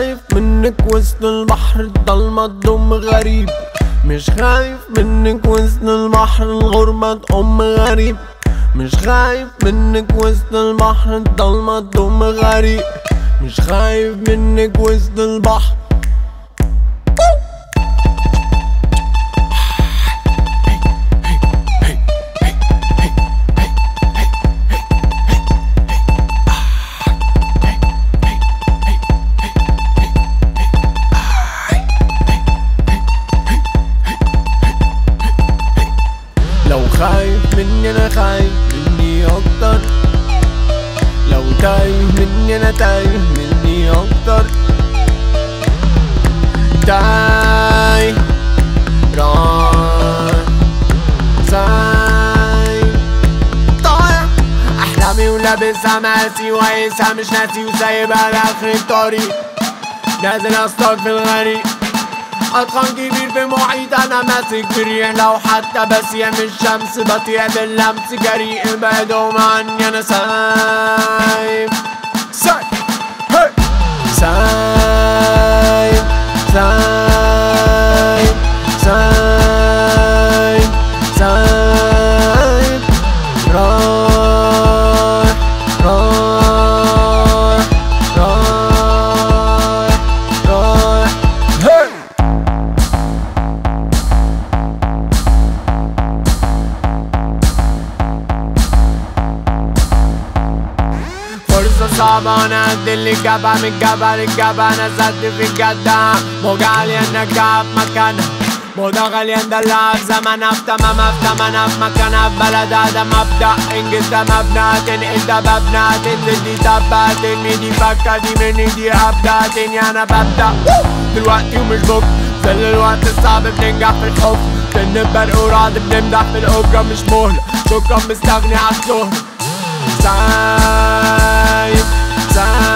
خايف منك وسط البحر الضلمة تضم غريب مش خايف منك وسط البحر الغربة تقوم غريب مش خايف منك وسط البحر الضلمة تضم غريب مش خايف منك وسط البحر لو خايف مني انا خايف مني اكتر لو تايه مني انا تايه مني اكتر تايه رايح سايب طايح احلامي ولابسها ماسي وقايسها مش ناسي وسايبها لاخر الطريق نازل اصطاد في الغريق أطخن كبير في محيط أنا ماسك بريح لو حتى بسيح من الشمس بطيع باللمس جريء ابعدوا عني أنا سايب سايب هي سايب سايب سايب سايب رايح رايح رايح رايح هي فرصة صعبة أنا قد اللي جابها من الجبل الجبل نزلت في الجدة موجة عالية إنك في مكانها موضة غالية ندلعها في زمانها في تمامها في تمنها في مكانها في بلدها ده مبدأ انجز ده مبنى تنقل ده مبنى تنزل دي تبة ترمي دي فكة دي مني دي هبدة تاني أنا ببدأ دلوقتي ومش بكرة زي الوقت الصعب بننجح في الحب بنبقى ورعد بنمدح في الأجرة مش مهلة شكرا مستغني عالشهرة سايب سايب